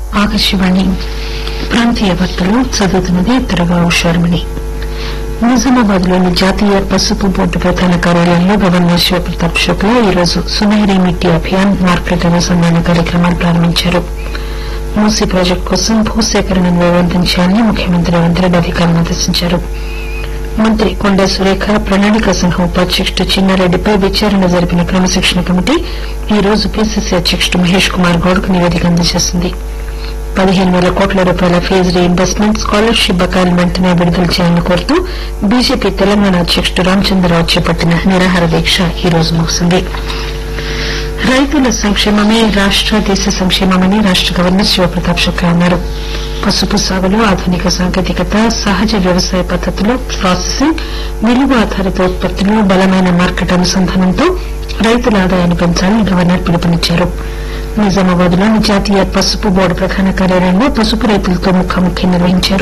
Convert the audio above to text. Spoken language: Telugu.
ఆకాశవాణి ప్రాంతీయ వార్తలు చదువుతున్నది త్వరగా ఉషారమణి నిజామాబాద్ లోని జాతీయ పసుపు బోర్డు ప్రధాన కార్యాలయంలో గవర్నర్ శివప్రతాప్ శుక్లా ఈరోజు సునహరి మిట్టి అభియాన్ మార్కెట్ అనుసంధాన కార్యక్రమాలు ప్రారంభించారు మూసీ ప్రాజెక్టు కోసం భూసేకరణను వేగవంతం చేయాలని ముఖ్యమంత్రి రేవంత్ రెడ్డి అధికారులను ఆదేశించారు మంత్రి కొండా సురేఖ ప్రణాళిక సంఘం ఉపాధ్యకుడు చిన్నారెడ్డిపై విచారణ జరిపిన క్రమశిక్షణ కమిటీ ఈ రోజు పీసీసీ అధ్యకుడు మహేష్ కుమార్ గౌడ్ కు నివేదిక అందజేసింది పదిహేను వేల కోట్ల రూపాయల ఫీజు రీఇంబర్స్మెంట్ స్కాలర్షిప్ బకాయిలు వెంటనే విడుదల చేయాలని కోరుతూ బీజేపీ తెలంగాణ అధ్యకుడు రామచంద్రరావు చేపట్టిన నిరాహార దీక్ష ఈ రోజు ముగిసింది రైతుల సంక్షేమమే రాష్ట దేశ సంక్షేమమని రాష్ట గవర్నర్ శివప్రతాప్ శుక్లా అన్నారు పసుపు సాగులో ఆధునిక సాంకేతికత సహజ వ్యవసాయ పద్దతులు ప్రాసెసింగ్ విలువ ఆధారిత ఉత్పత్తులు బలమైన మార్కెట్ అనుసంధానంతో రైతుల ఆదాయాన్ని పెంచాలని గవర్నర్ పిలుపునిచ్చారు నిజామాబాద్ లోని జాతీయ పసుపు బోర్డు ప్రధాన కార్యాలయంలో పసుపు రైతులతో ముఖాముఖి నిర్వహించారు